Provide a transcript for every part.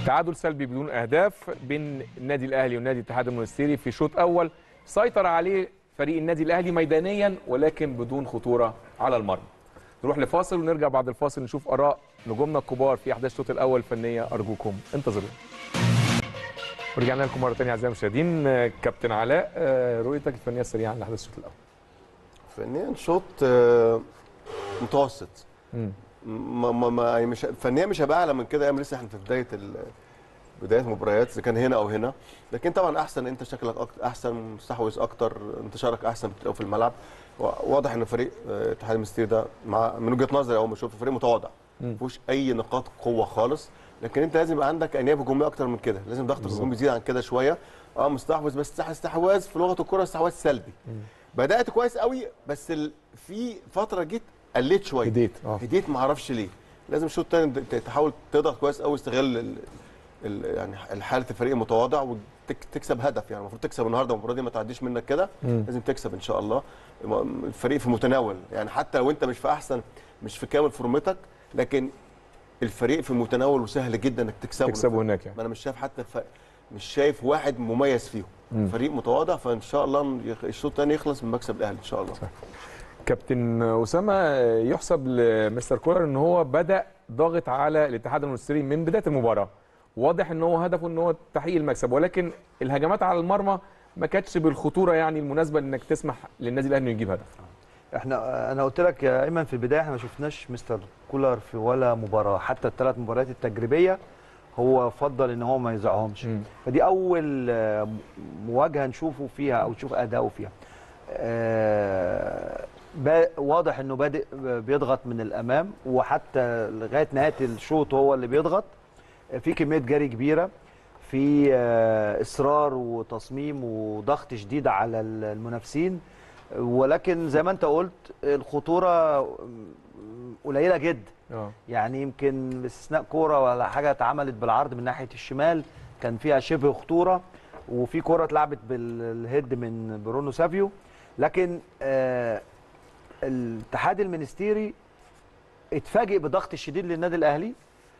تعادل سلبي بدون اهداف بين النادي الاهلي والنادي الاتحاد المونستيري في شوط اول سيطر عليه فريق النادي الاهلي ميدانيا ولكن بدون خطوره على المرمى نروح لفاصل ونرجع بعد الفاصل نشوف اراء نجومنا الكبار في احداث الشوط الاول الفنيه ارجوكم انتظرونا ورجعنا لكم مره ثانيه اعزائي المشاهدين كابتن علاء رؤيتك الفنيه السريعه عن احداث الشوط الاول فنيا شوط آه، متوسط ما ما ما يعني مش فنيا مش هبقى اعلى من كده ايام لسه احنا في بدايه ال بدايه مباريات اذا كان هنا او هنا لكن طبعا احسن انت شكلك أكتر احسن مستحوذ اكتر انتشارك احسن بتبقى في الملعب و- واضح ان فريق آه، اتحاد المستير ده مع من وجهه نظري اول ما اشوفه فريق متواضع ما فيهوش اي نقاط قوه خالص لكن انت لازم يبقى عندك انياب هجوميه اكتر من كده لازم ضغط الهجوم يزيد عن كده شويه اه مستحوذ بس استحواذ في لغه الكره استحواذ سلبي بدات كويس قوي بس ال... في فتره جيت قلت شويه هديت اه هديت ما اعرفش ليه لازم الشوط الثاني تحاول تضغط كويس قوي استغل ال... ال... يعني حاله الفريق المتواضع وتكسب هدف يعني المفروض تكسب النهارده المباراه دي ما تعديش منك كده لازم تكسب ان شاء الله الم- الفريق في متناول يعني حتى لو انت مش في احسن مش في كامل فورمتك لكن الفريق في متناول وسهل جدا انك تكسبه تكسبه هناك يعني ما انا مش شايف حتى الف... مش شايف واحد مميز فيهم فريق متواضع فان شاء الله يخ- الشوط الثاني يخلص من مكسب الاهلي ان شاء الله كابتن اسامه يحسب لمستر كولر ان هو بدا ضاغط على الاتحاد المونستيري من بدايه المباراه واضح ان هو هدفه ان هو تحقيق المكسب ولكن الهجمات على المرمى ما كانتش بالخطوره يعني المناسبه انك تسمح للنادي الاهلي انه يجيب هدف احنا انا قلت لك يا ايمن في البدايه احنا ما شفناش مستر كولر في ولا مباراه حتى الثلاث مباريات التجريبيه هو فضل ان هو ما يزعهمش مم. فدي اول آه، مواجهه نشوفه فيها او نشوف اداؤه فيها آه، با- واضح انه بادئ بيضغط من الامام وحتى لغايه نهايه الشوط هو اللي بيضغط في كميه جري كبيره في آه، اصرار وتصميم وضغط شديد على المنافسين ولكن زي ما انت قلت الخطوره قليله جدا اه يعني يمكن باستثناء كوره ولا حاجه اتعملت بالعرض من ناحيه الشمال كان فيها شبه خطوره وفي كوره اتلعبت بالهيد من برونو سافيو لكن آه الاتحاد المنستيري اتفاجئ بضغط الشديد للنادي الاهلي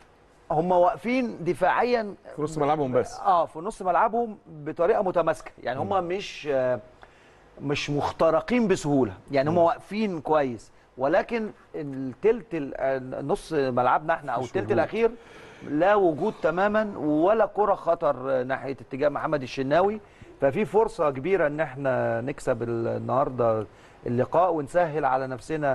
هم واقفين دفاعيا في نص ملعبهم بس اه في نص ملعبهم بطريقه متماسكه يعني هم مش آه مش مخترقين بسهوله يعني هم واقفين كويس ولكن التلت ال- نص ملعبنا احنا او مش التلت وجود. الاخير لا وجود تماما ولا كره خطر ناحيه اتجاه محمد الشناوي ففي فرصه كبيره ان احنا نكسب ال- النهارده اللقاء ونسهل على نفسنا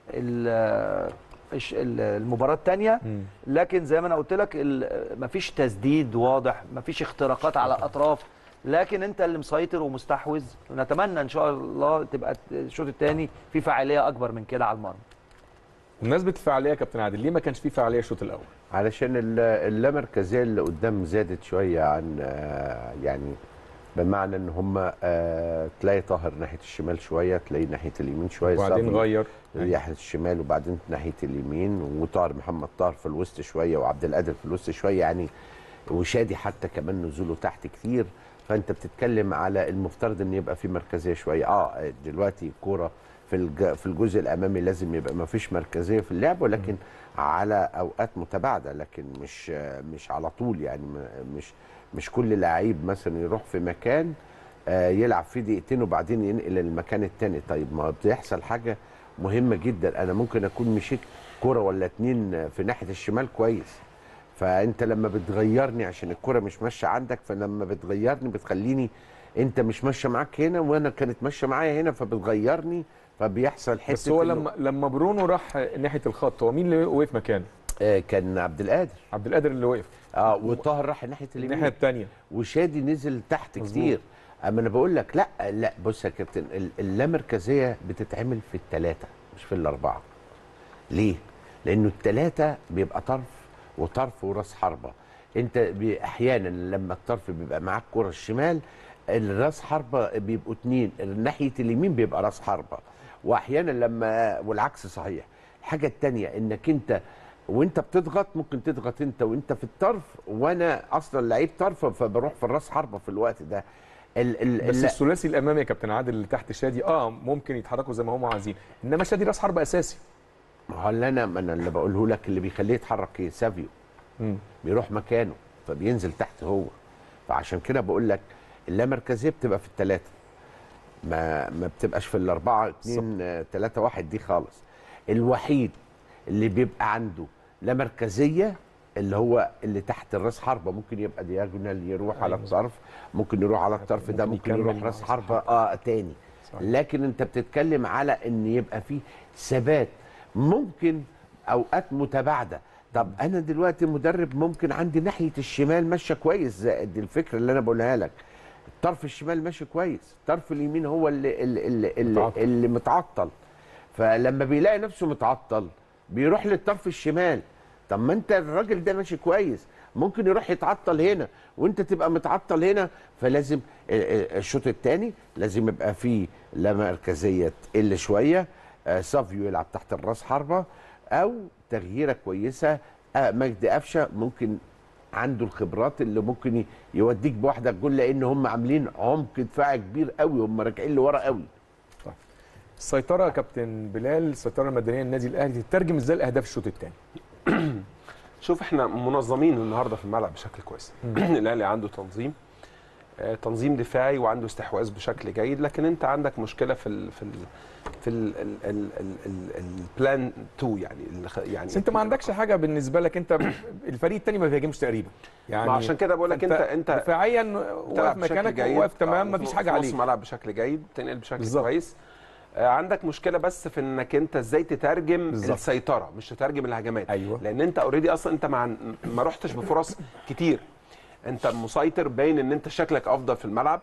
ال- الش- ال- المباراه الثانيه مم. لكن زي ما انا قلت لك ال- مفيش تسديد واضح مفيش اختراقات على الاطراف لكن انت اللي مسيطر ومستحوذ نتمنى ان شاء الله تبقى الشوط الثاني في فاعليه اكبر من كده على المرمى بمناسبه الفعاليه يا كابتن عادل ليه ما كانش في فعاليه الشوط الاول علشان ال- اللامركزيه اللي قدام زادت شويه عن آه، يعني بمعنى ان هم آه، تلاقي طاهر ناحيه الشمال شويه تلاقي ناحيه اليمين شويه وبعدين صبري غير ناحيه الشمال وبعدين ناحيه اليمين وطاهر محمد طاهر في الوسط شويه وعبد القادر في الوسط شويه يعني وشادي حتى كمان نزوله تحت كتير فانت بتتكلم على المفترض ان يبقى في مركزيه شويه اه دلوقتي الكوره في الج- في الجزء الامامي لازم يبقى ما فيش مركزيه في اللعب ولكن على اوقات متباعده لكن مش مش على طول يعني م- مش مش كل لعيب مثلا يروح في مكان آه، يلعب فيه دقيقتين وبعدين ينقل المكان التاني طيب ما بيحصل حاجه مهمه جدا انا ممكن اكون مشيت كوره ولا اتنين في ناحيه الشمال كويس فانت لما بتغيرني عشان الكره مش ماشيه عندك فلما بتغيرني بتخليني انت مش ماشيه معاك هنا وانا كانت ماشيه معايا هنا فبتغيرني فبيحصل حته بس هو إنه- لما لما برونو راح ناحيه الخط هو مين اللي وقف مكانه آه كان عبد القادر عبد القادر اللي وقف اه وطاهر راح ناحيه الناحيه اليمين الثانيه وشادي نزل تحت مظبوط. كتير اما انا بقول لك لا لا بص يا كابتن ال- اللامركزيه بتتعمل في الثلاثه مش في الاربعه ليه لانه الثلاثه بيبقى طرف وطرف وراس حربه انت بي- احيانا لما الطرف بيبقى معاك كره الشمال الراس حربه بيبقوا اتنين ناحيه اليمين بيبقى راس حربه واحيانا لما والعكس صحيح الحاجه الثانيه انك انت وانت بتضغط ممكن تضغط انت وانت في الطرف وانا اصلا لعيب طرف فبروح في الراس حربه في الوقت ده ال ال بس ال- الثلاثي الامامي يا كابتن عادل اللي تحت شادي اه ممكن يتحركوا زي ما هم عايزين انما شادي راس حربه اساسي ما هو اللي انا ما انا اللي بقوله لك اللي بيخليه يتحرك ايه سافيو مم. بيروح مكانه فبينزل تحت هو فعشان كده بقول لك اللامركزيه بتبقى في الثلاثه ما ما بتبقاش في الاربعه اتنين آه، تلاته واحد دي خالص الوحيد اللي بيبقى عنده لا مركزيه اللي هو اللي تحت الراس حربه ممكن يبقى دياجونال يروح على الطرف ممكن يروح على الطرف ده ممكن ممكن يروح يكمل راس مع حربه اه تاني صحيح. لكن انت بتتكلم على ان يبقى فيه ثبات ممكن اوقات متباعده طب انا دلوقتي مدرب ممكن عندي ناحيه الشمال ماشيه كويس زائد الفكره اللي انا بقولها لك الطرف الشمال ماشي كويس الطرف اليمين هو اللي اللي اللي, اللي, متعطل. اللي متعطل فلما بيلاقي نفسه متعطل بيروح للطرف الشمال طب ما انت الراجل ده ماشي كويس ممكن يروح يتعطل هنا وانت تبقى متعطل هنا فلازم ال- ال- الشوط الثاني لازم يبقى فيه لا مركزيه تقل شويه آه، سافيو يلعب تحت الراس حربه او تغييره كويسه آه، مجدي قفشه ممكن عنده الخبرات اللي ممكن ي- يوديك بواحده جول لان هم عاملين عمق دفاعي كبير قوي هم راجعين لورا قوي السيطره يا كابتن بلال السيطره المدنيه للنادي الاهلي تترجم ازاي الاهداف الشوط الثاني شوف احنا منظمين النهارده في الملعب بشكل كويس الاهلي عنده تنظيم آه، تنظيم دفاعي وعنده استحواذ بشكل جيد لكن انت عندك مشكله في ال في ال في ال ال ال ال ال البلان 2 يعني الخ- يعني بس انت ما عندكش حاجه بالنسبه لك انت الفريق الثاني ما بيهاجمش تقريبا يعني ما عشان كده بقول لك انت انت دفاعيا بتلعب واقف بشكل مكانك جيد واقف تمام آه، ما فيش في حاجه نص عليك ملعب بشكل جيد تنقل بشكل بالظبط. كويس آه، عندك مشكله بس في انك انت ازاي تترجم بالظبط. السيطره مش تترجم الهجمات أيوة. لان انت اوريدي اصلا انت مع ما رحتش بفرص كتير انت مسيطر باين ان انت شكلك افضل في الملعب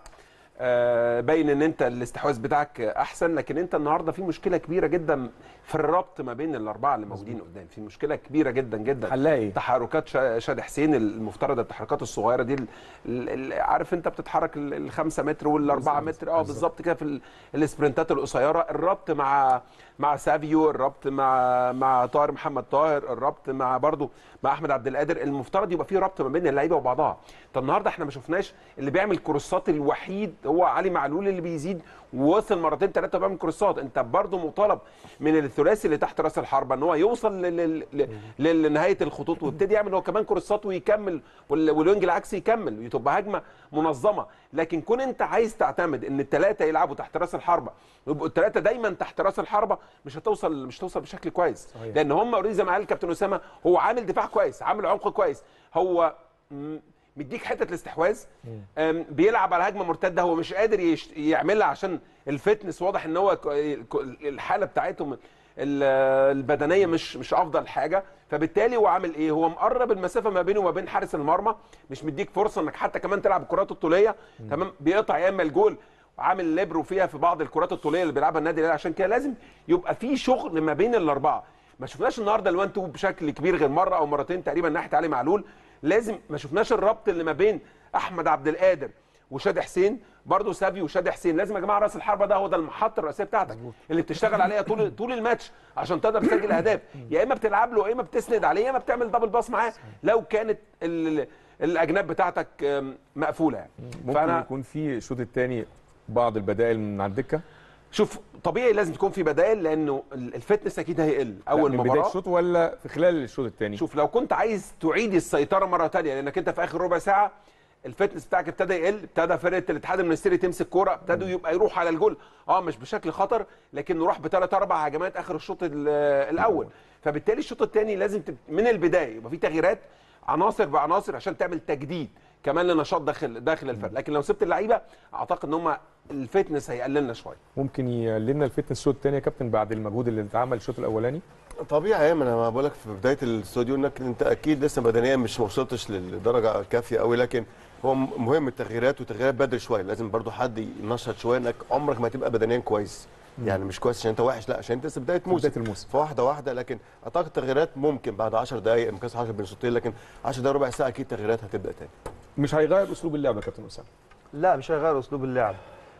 آه، باين ان انت الاستحواذ بتاعك احسن لكن انت النهارده في مشكله كبيره جدا في الربط ما بين الاربعه اللي موجودين قدام في مشكله كبيره جدا جدا حلها ايه؟ تحركات شا- شادي حسين المفترض التحركات الصغيره دي ال- ال- ال- عارف انت بتتحرك ال- الخمسة متر والاربعة متر اه بالظبط كده في ال- الاسبرنتات القصيره الربط مع مع سافيو الربط مع مع طاهر محمد طاهر الربط مع برضو مع احمد عبد القادر المفترض يبقى في ربط ما بين اللعيبه وبعضها طب النهارده احنا ما شفناش اللي بيعمل كروسات الوحيد هو علي معلول اللي بيزيد ووصل مرتين ثلاثه بيعمل كروسات انت برضو مطالب من الثلاثي اللي تحت راس الحربه ان هو يوصل لل- لل- لل- لنهايه الخطوط ويبتدي يعمل هو كمان كروسات ويكمل وال- والوينج العكسي يكمل تبقى هجمه منظمه لكن كون انت عايز تعتمد ان الثلاثه يلعبوا تحت راس الحربه يبقوا الثلاثه دايما تحت راس الحربه مش هتوصل مش هتوصل بشكل كويس صحيح. لان هم اوريدي زي ما قال الكابتن اسامه هو عامل دفاع كويس عامل عمق كويس هو م- مديك حته الاستحواذ أم، بيلعب على هجمه مرتده هو مش قادر يشت... يعملها عشان الفتنس واضح ان هو ك- ك- الحاله بتاعتهم ال- البدنيه مش مش افضل حاجه فبالتالي هو عامل ايه هو مقرب المسافه ما بينه وما بين حارس المرمى مش مديك فرصه انك حتى كمان تلعب الكرات الطوليه تمام بيقطع يا اما الجول عامل ليبرو فيها في بعض الكرات الطوليه اللي بيلعبها النادي الاهلي عشان كده لازم يبقى في شغل ما بين الاربعه ما شفناش النهارده الوان تو بشكل كبير غير مره او مرتين تقريبا ناحيه علي معلول لازم ما شفناش الربط اللي ما بين احمد عبد القادر وشادي حسين برضه سافي وشادي حسين لازم يا جماعه راس الحربه ده هو ده المحطه الرئيسيه بتاعتك اللي بتشتغل عليها طول طول الماتش عشان تقدر تسجل اهداف يا اما بتلعب له يا اما بتسند عليه يا اما بتعمل دبل باص معاه لو كانت ال- الاجناب بتاعتك آم، مقفوله يعني ممكن يكون في الشوط الثاني بعض البدائل من على الدكه شوف طبيعي لازم تكون في بدائل لانه ال- الفتنس اكيد هيقل اول لا، من بدايه مباراه الشوط ولا في خلال الشوط الثاني شوف لو كنت عايز تعيد السيطره مره تانية لانك انت في اخر ربع ساعه الفتنس بتاعك ابتدى يقل ابتدى فرقه الاتحاد المنستيري تمسك كوره ابتدوا يبقى يروح على الجول اه مش بشكل خطر لكن نروح بثلاث اربع هجمات اخر الشوط ال- الاول فبالتالي الشوط الثاني لازم تب... من البدايه يبقى في تغييرات عناصر بعناصر عشان تعمل تجديد كمان لنشاط داخل داخل الفرق لكن لو سبت اللعيبه اعتقد ان هم الفتنس هيقللنا شويه ممكن يقللنا الفتنس الشوط الثاني يا كابتن بعد المجهود اللي اتعمل الشوط الاولاني طبيعي ايمن انا بقول لك في بدايه الاستوديو انك انت اكيد لسه بدنيا مش ما وصلتش للدرجه الكافيه قوي لكن هو مهم التغييرات وتغييرات بدري شويه لازم برضو حد ينشط شويه انك عمرك ما تبقى بدنيا كويس يعني مش كويس عشان انت وحش لا عشان انت لسه بدايه موسم بداية الموسم. فواحده واحده لكن اعتقد التغييرات ممكن بعد 10 دقائق يمكن 10 بين شوطين لكن 10 دقائق ربع ساعه اكيد تغييرات هتبدا تاني مش هيغير اسلوب اللعب يا كابتن اسامه لا مش هيغير اسلوب اللعب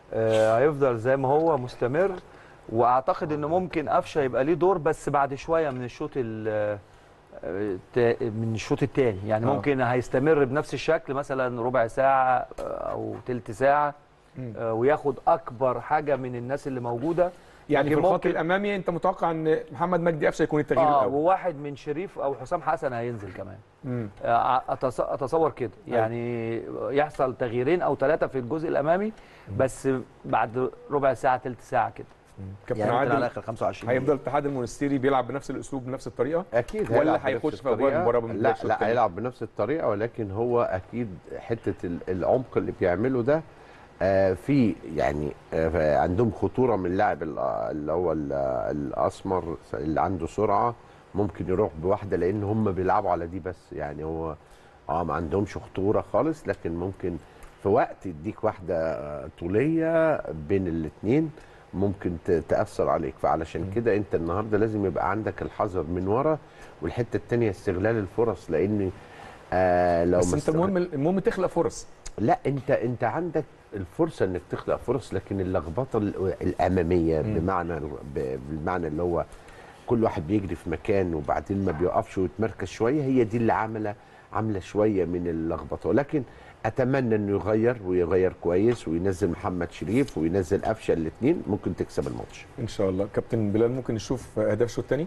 آه هيفضل زي ما هو مستمر واعتقد ان ممكن قفشه يبقى ليه دور بس بعد شويه من الشوط ال- آه، التا- من الشوط الثاني يعني آه. ممكن هيستمر بنفس الشكل مثلا ربع ساعه آه، او تلت ساعه آه، وياخد اكبر حاجه من الناس اللي موجوده يعني في لكن الخط ممكن- الامامي انت متوقع ان محمد مجدي قفشه يكون التغيير اه الاول وواحد من شريف او حسام حسن هينزل كمان مم. آه، أتص- اتصور كده يعني يحصل تغييرين او ثلاثه في الجزء الامامي بس بعد ربع ساعه ثلث ساعه كده كابتن يعني ممكن على عادل اخر 25 هيفضل الاتحاد المونستيري بيلعب بنفس الاسلوب بنفس الطريقه اكيد ولا هيلعب هيخش بنفس في أجواء الطريقة. المباراة من بداية لا الشوط لا التاني؟ هيلعب بنفس الطريقه ولكن هو اكيد حته ال- العمق اللي بيعمله ده آه، في يعني آه، عندهم خطوره من اللاعب ال- اللي هو ال- الاسمر اللي عنده سرعه ممكن يروح بواحده لان هم بيلعبوا على دي بس يعني هو اه ما عندهمش خطوره خالص لكن ممكن في وقت يديك واحده آه، طوليه بين الاثنين ممكن ت- تاثر عليك فعلشان كده انت النهارده لازم يبقى عندك الحذر من ورا والحته الثانيه استغلال الفرص لان آه لو بس ما انت استغل- المهم المهم تخلق فرص لا انت انت عندك الفرصه انك تخلق فرص لكن اللخبطه ال- الاماميه بمعنى ب- بالمعنى اللي هو كل واحد بيجري في مكان وبعدين ما بيقفش ويتمركز شويه هي دي اللي عامله عامله شويه من اللخبطه ولكن اتمنى انه يغير ويغير كويس وينزل محمد شريف وينزل قفشه الاثنين ممكن تكسب الماتش ان شاء الله كابتن بلال ممكن نشوف اهداف الشوط الثاني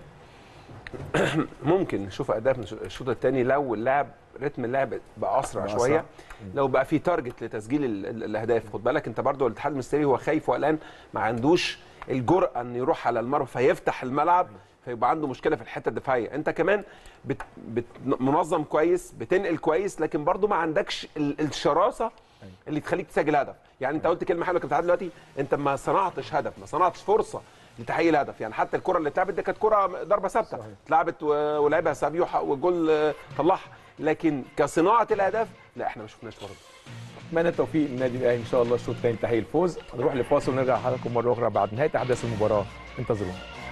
ممكن نشوف اداء من الشوط الثاني لو اللاعب رتم اللعب بقى اسرع بقى شويه أسرع. لو بقى في تارجت لتسجيل ال- ال- الاهداف خد بالك انت برضو الاتحاد المصري هو خايف وقلقان ما عندوش الجرأه ان يروح على المرمى فيفتح الملعب فيبقى عنده مشكله في الحته الدفاعيه انت كمان بت بت منظم كويس بتنقل كويس لكن برضو ما عندكش ال- الشراسه اللي تخليك تسجل هدف يعني انت قلت كلمه حلوه كابتن عادل دلوقتي انت ما صنعتش هدف ما صنعتش فرصه لتحقيق الهدف يعني حتى الكره اللي اتلعبت دي كانت كره ضربه ثابته اتلعبت و- ولعبها سابيو ح- والجول آه، طلعها لكن كصناعه الاهداف لا احنا ما شفناش برضه اتمنى التوفيق للنادي الاهلي ان شاء الله الشوط الثاني تحقيق الفوز نروح لفاصل ونرجع لحضراتكم مره اخرى بعد نهايه احداث المباراه انتظرونا